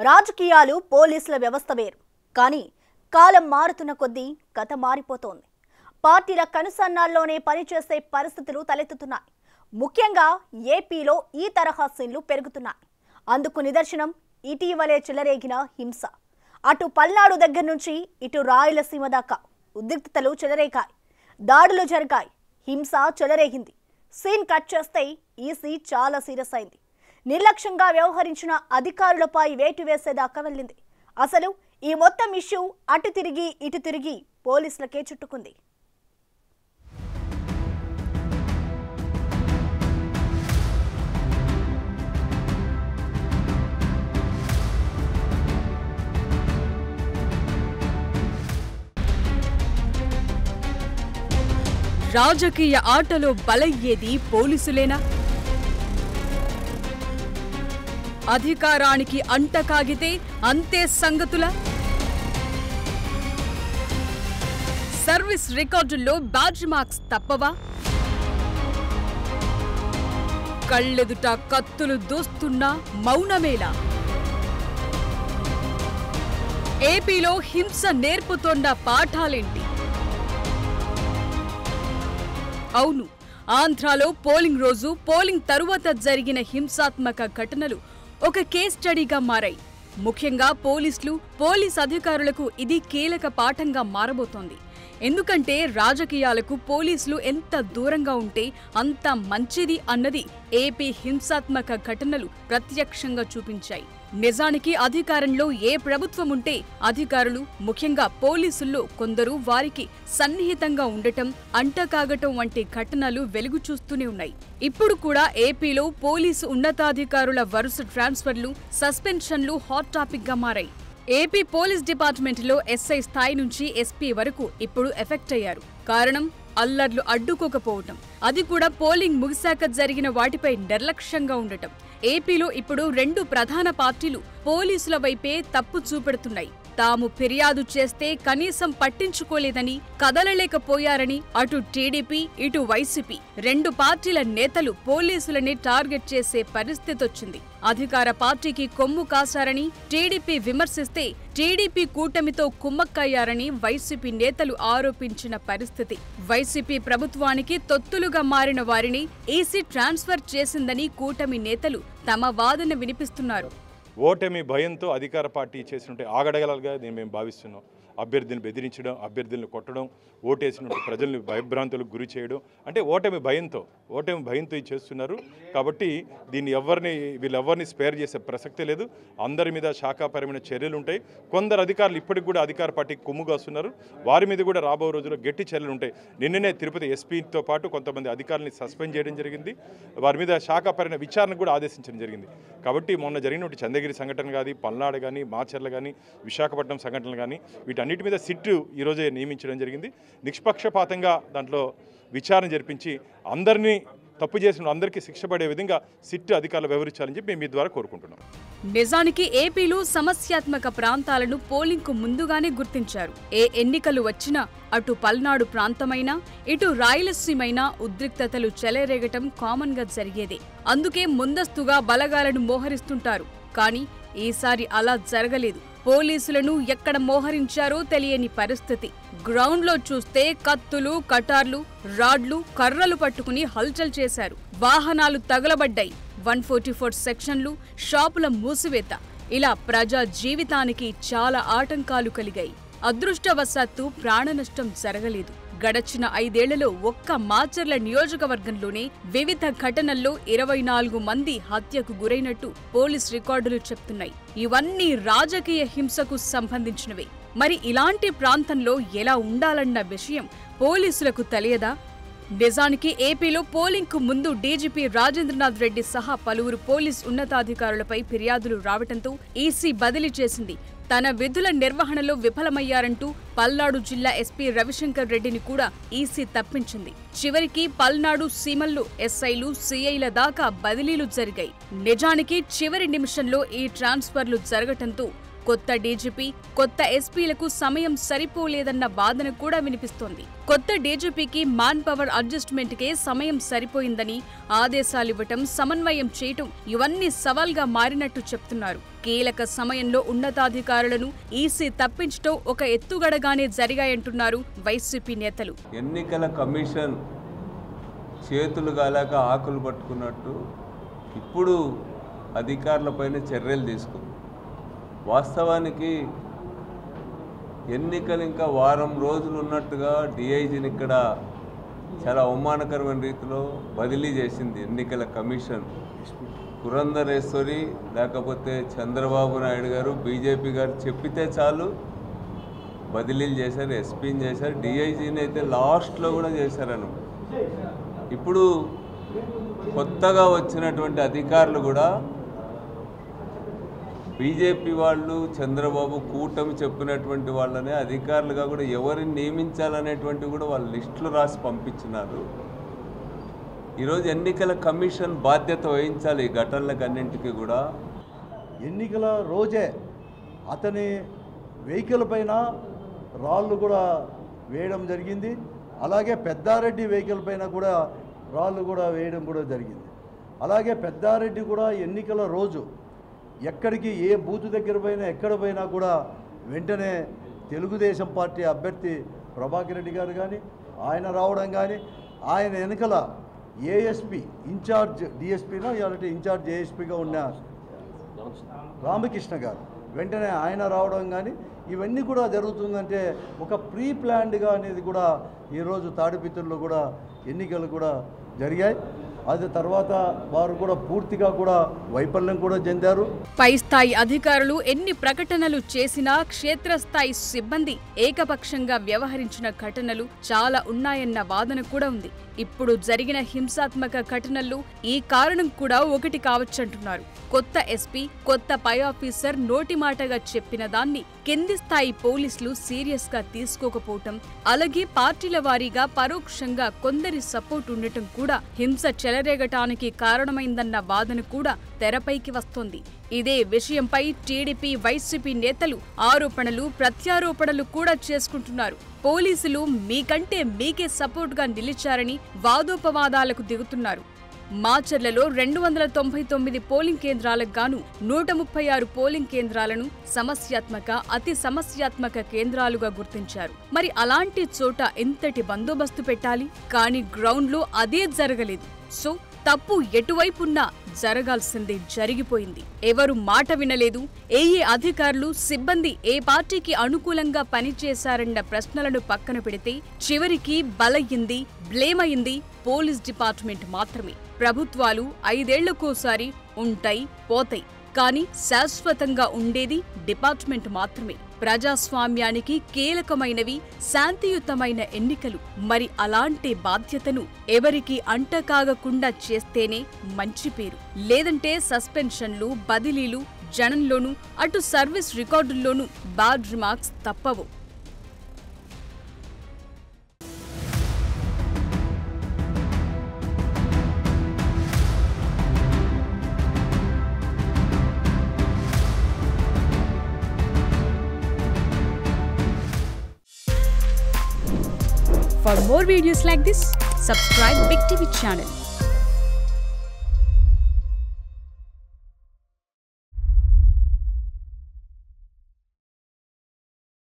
రాజకీయాలు పోలీసుల వ్యవస్థ వేరు కానీ కాలం మారుతున్న కొద్దీ కథ మారిపోతోంది పార్టీల కనుసన్నాల్లోనే పనిచేసే పరిస్థితులు తలెత్తుతున్నాయి ముఖ్యంగా ఏపీలో ఈ తరహా సీన్లు పెరుగుతున్నాయి అందుకు నిదర్శనం ఇటీవలే చెలరేగిన హింస అటు పల్నాడు దగ్గర నుంచి ఇటు రాయలసీమ దాకా ఉద్రిక్తతలు చెలరేగాయి దాడులు జరిగాయి హింస చెలరేగింది సీన్ కట్ చేస్తే ఈసీ చాలా సీరియస్ అయింది నిర్లక్ష్యంగా వ్యవహరించిన అధికారులపై వేటు వేసేదాకా వెళ్ళింది అసలు ఈ మొత్తం ఇష్యూ అటు తిరిగి ఇటు తిరిగి పోలీసులకే చుట్టుకుంది రాజకీయ ఆటలో బలయ్యేది పోలీసులేనా అధికారానికి అంటకాగితే అంతే సంగతుల సర్వీస్ రికార్డుల్లో బ్యాడ్జ్ మార్క్స్ తప్పవా కళ్ళెదుట కత్తులు దూస్తున్నా మౌనమేలా ఏపీలో హింస నేర్పుతోన్న పాఠాలేంటి అవును ఆంధ్రాలో పోలింగ్ రోజు పోలింగ్ తరువాత జరిగిన హింసాత్మక ఘటనలు ఒక కేస్ స్టడీగా మారాయి ముఖ్యంగా పోలీసులు పోలీస్ అధికారులకు ఇది కీలక పాఠంగా మారబోతోంది ఎందుకంటే రాజకీయాలకు పోలీసులు ఎంత దూరంగా ఉంటే అంత మంచిది అన్నది ఏపీ హింసాత్మక ఘటనలు ప్రత్యక్షంగా చూపించాయి నిజానికి అధికారంలో ఏ ప్రభుత్వం ఉంటే అధికారులు ముఖ్యంగా పోలీసుల్లో కొందరు వారికి సన్నిహితంగా ఉండటం అంటకాగటం వంటి ఘటనలు వెలుగు చూస్తూనే ఉన్నాయి ఇప్పుడు కూడా ఏపీలో పోలీసు ఉన్నతాధికారుల వరుస ట్రాన్స్ఫర్లు సస్పెన్షన్లు హాట్ టాపిక్ గా మారాయి ఏపీ పోలీస్ డిపార్ట్మెంట్లో ఎస్ఐ స్థాయి నుంచి ఎస్పీ వరకు ఇప్పుడు ఎఫెక్ట్ అయ్యారు కారణం అల్లర్లు అడ్డుకోకపోవటం అది కూడా పోలింగ్ ముగిశాక జరిగిన వాటిపై నిర్లక్ష్యంగా ఉండటం ఏపీలో ఇప్పుడు రెండు ప్రధాన పార్టీలు పోలీసుల వైపే తప్పు చూపెడుతున్నాయి తాము ఫిర్యాదు చేస్తే కనీసం పట్టించుకోలేదని కదలలేకపోయారని అటు టీడీపీ ఇటు వైసీపీ రెండు పార్టీల నేతలు పోలీసులని టార్గెట్ చేసే పరిస్థితి వచ్చింది అధికార పార్టీకి కొమ్ము కాశారని టీడీపీ విమర్శిస్తే టీడీపీ కూటమితో కుమ్మక్కయ్యారని వైసీపీ నేతలు ఆరోపించిన పరిస్థితి వైసీపీ ప్రభుత్వానికి తొత్తులుగా మారిన వారిని ఈసీ ట్రాన్స్ఫర్ చేసిందని కూటమి నేతలు తమ వాదన వినిపిస్తున్నారు ఓటమి భయంతో అధికార పార్టీ చేసినట్టు ఆగడగలగా నేను మేము భావిస్తున్నాం అభ్యర్థిని బెదిరించడం అభ్యర్థులను కొట్టడం ఓటేసినట్టు ప్రజల్ని భయభ్రాంతులకు గురి చేయడం అంటే ఓటమి భయంతో ఓటమి భయంతో ఇది చేస్తున్నారు కాబట్టి దీన్ని ఎవరిని వీళ్ళెవరిని స్పేర్ చేసే ప్రసక్తే లేదు అందరి మీద శాఖాపరమైన చర్యలు ఉంటాయి కొందరు అధికారులు ఇప్పటికి కూడా అధికార పార్టీకి కొమ్ము కాస్తున్నారు వారి మీద కూడా రాబో రోజుల్లో గట్టి చర్యలు ఉంటాయి నిన్ననే తిరుపతి ఎస్పీతో పాటు కొంతమంది అధికారులని సస్పెండ్ చేయడం జరిగింది వారి మీద శాఖాపరమైన విచారణ కూడా ఆదేశించడం జరిగింది కాబట్టి మొన్న జరిగినటువంటి చంద్రగిరి సంఘటన కానీ పల్నాడు కానీ మాచర్ల కానీ విశాఖపట్నం సంఘటనలు కానీ వీటన్నిటి మీద సిట్ ఈరోజే నియమించడం జరిగింది నిష్పక్షపాతంగా దాంట్లో విచారణ జరిపించి అందరినీ తప్పు చేసిన అందరికీ శిక్ష పడే విధంగా సిట్ అధికారులు వివరించాలని చెప్పి మేము మీ ద్వారా కోరుకుంటున్నాం నిజానికి ఏపీలో సమస్యాత్మక ప్రాంతాలను పోలింగ్కు ముందుగానే గుర్తించారు ఏ ఎన్నికలు వచ్చినా అటు పల్నాడు ప్రాంతమైనా ఇటు రాయలసీమైనా ఉద్రిక్తతలు చెలరేగటం కామన్ గా జరిగేదే అందుకే ముందస్తుగా బలగాలను మోహరిస్తుంటారు కానీ ఈసారి అలా జరగలేదు పోలీసులను ఎక్కడ మోహరించారో తెలియని పరిస్థితి గ్రౌండ్లో చూస్తే కత్తులు కటార్లు రాడ్లు కర్రలు పట్టుకుని హల్చల్ చేశారు వాహనాలు తగలబడ్డాయి వన్ ఫోర్టీ ఫోర్ సెక్షన్లు షాపుల మూసివేత ఇలా ప్రజా జీవితానికి చాలా ఆటంకాలు కలిగాయి అదృష్టవశాత్తు ప్రాణనష్టం జరగలేదు గడచిన ఐదేళ్లలో ఒక్క మాచర్ల నియోజకవర్గంలోనే వివిధ ఘటనల్లో ఇరవై నాలుగు మంది హత్యకు గురైనట్టు పోలీస్ రికార్డులు చెప్తున్నాయి ఇవన్నీ రాజకీయ హింసకు సంబంధించినవే మరి ఇలాంటి ప్రాంతంలో ఎలా ఉండాలన్న విషయం పోలీసులకు తెలియదా నిజానికి ఏపీలో పోలింగ్ కు ముందు డీజీపీ రాజేంద్రనాథ్ రెడ్డి సహా పలువురు పోలీస్ ఉన్నతాధికారులపై ఫిర్యాదులు రావడంతో ఈసీ బదిలీ చేసింది తన విధుల నిర్వహణలో విఫలమయ్యారంటూ పల్నాడు జిల్లా ఎస్పీ రవిశంకర్ రెడ్డిని కూడా ఈసీ తప్పించింది చివరికి పల్నాడు సీమల్లో ఎస్ఐలు సీఐల దాకా బదిలీలు జరిగాయి నిజానికి చివరి నిమిషంలో ఈ ట్రాన్స్ఫర్లు జరగటంతో కొత్త డీజీపీ కొత్త ఎస్పీలకు సమయం సరిపోలేదన్న వాదన కూడా వినిపిస్తోంది కొత్త డీజీపీకి మాన్ పవర్ అడ్జస్ట్మెంట్కే సమయం సరిపోయిందని ఆదేశాలివ్వటం సమన్వయం చేయటం ఇవన్నీ సవాల్గా మారినట్టు చెప్తున్నారు కీలక సమయంలో ఉన్నతాధికారులను ఈసీ తప్పించటం ఒక ఎత్తుగడగానే జరిగాయంటున్నారు వైసీపీ నేతలు ఎన్నికల కమిషన్ చేతులు గాలాక ఆకులు పట్టుకున్నట్టు ఇప్పుడు అధికారులపైన చర్యలు తీసుకుంది వాస్తవానికి ఎన్నికలు ఇంకా వారం రోజులు ఉన్నట్టుగా డిఐజీని ఇక్కడ చాలా అవమానకరమైన రీతిలో బదిలీ చేసింది ఎన్నికల కమిషన్ పురంధరేశ్వరి లేకపోతే చంద్రబాబు నాయుడు గారు బీజేపీ గారు చెప్పితే చాలు బదిలీలు చేశారు ఎస్పీని చేశారు డిఐజీని అయితే లాస్ట్లో కూడా చేశారను ఇప్పుడు కొత్తగా వచ్చినటువంటి అధికారులు కూడా బీజేపీ వాళ్ళు చంద్రబాబు కూటమి చెప్పినటువంటి వాళ్ళనే అధికారులుగా కూడా ఎవరిని నియమించాలనేటువంటి కూడా వాళ్ళ లిస్టులు రాసి పంపించినారు ఈరోజు ఎన్నికల కమిషన్ బాధ్యత వహించాలి ఈ ఘటనలకు అన్నింటికీ కూడా ఎన్నికల రోజే అతని వెహికల్ పైన రాళ్ళు కూడా వేయడం జరిగింది అలాగే పెద్దారెడ్డి వెహికల్ పైన కూడా రాళ్ళు కూడా వేయడం కూడా జరిగింది అలాగే పెద్దారెడ్డి కూడా ఎన్నికల రోజు ఎక్కడికి ఏ బూత్ దగ్గర పోయినా ఎక్కడ పోయినా కూడా వెంటనే తెలుగుదేశం పార్టీ అభ్యర్థి ప్రభాకర్ రెడ్డి గారు కానీ ఆయన రావడం కానీ ఆయన వెనకల ఏఎస్పి ఇన్ఛార్జ్ డిఎస్పీనో ఇలాంటి ఇన్ఛార్జ్ ఏఎస్పీగా ఉన్న రామకృష్ణ గారు వెంటనే ఆయన రావడం కానీ ఇవన్నీ కూడా జరుగుతుందంటే ఒక ప్రీ ప్లాన్డ్గా అనేది కూడా ఈరోజు తాడిపిత్రుల్లో కూడా ఎన్నికలు కూడా జరిగాయి అది తర్వాత వారు కూడా పూర్తిగా కూడా వైఫల్యం కూడా చెందారు పై స్థాయి అధికారులు ఎన్ని ప్రకటనలు చేసినా క్షేత్రస్థాయి సిబ్బంది ఏకపక్షంగా వ్యవహరించిన ఘటనలు చాలా ఉన్నాయన్న వాదన కూడా ఉంది ఇప్పుడు జరిగిన హింసాత్మక ఘటనల్లో ఈ కారణం కూడా ఒకటి కావచ్చంటున్నారు కొత్త ఎస్పీ కొత్త పై ఆఫీసర్ నోటి మాటగా చెప్పిన దాన్ని కింది స్థాయి పోలీసులు సీరియస్ గా తీసుకోకపోవటం అలాగే పార్టీల వారీగా పరోక్షంగా కొందరి సపోర్ట్ ఉండటం కూడా హింస చెలరేగటానికి కారణమైందన్న వాదన కూడా తెరపైకి వస్తోంది ఇదే విషయంపై టీడీపీ వైసీపీ నేతలు ఆరోపణలు ప్రత్యారోపణలు కూడా చేసుకుంటున్నారు పోలీసులు మీకంటే మీకే సపోర్ట్గా నిలిచారని వాదోపవాదాలకు దిగుతున్నారు మాచర్లలో రెండు వందల తొంభై తొమ్మిది పోలింగ్ కేంద్రాలకు గాను నూట ముప్పై ఆరు పోలింగ్ కేంద్రాలను సమస్యాత్మక అతి సమస్యాత్మక కేంద్రాలుగా గుర్తించారు మరి అలాంటి చోట ఎంతటి బందోబస్తు పెట్టాలి కానీ గ్రౌండ్లో అదే జరగలేదు సో తప్పు ఎటువైపున్నా జరగాల్సిందే జరిగిపోయింది ఎవరు మాట వినలేదు ఏ ఏ అధికారులు సిబ్బంది ఏ పార్టీకి అనుకూలంగా పనిచేశారన్న ప్రశ్నలను పక్కన పెడితే చివరికి బలయ్యింది బ్లేమ్ అయింది పోలీస్ డిపార్ట్మెంట్ మాత్రమే ప్రభుత్వాలు ఐదేళ్లకోసారి ఉంటాయి పోతాయి కానీ శాశ్వతంగా ఉండేది డిపార్ట్మెంట్ మాత్రమే ప్రజాస్వామ్యానికి కీలకమైనవి శాంతియుతమైన ఎన్నికలు మరి అలాంటి బాధ్యతను ఎవరికి అంటకాగకుండా చేస్తేనే మంచి పేరు లేదంటే సస్పెన్షన్లు బదిలీలు జనంలోనూ అటు సర్వీస్ రికార్డుల్లోనూ బ్యాడ్ రిమార్క్స్ తప్పవు For more videos like this, subscribe Big TV channel.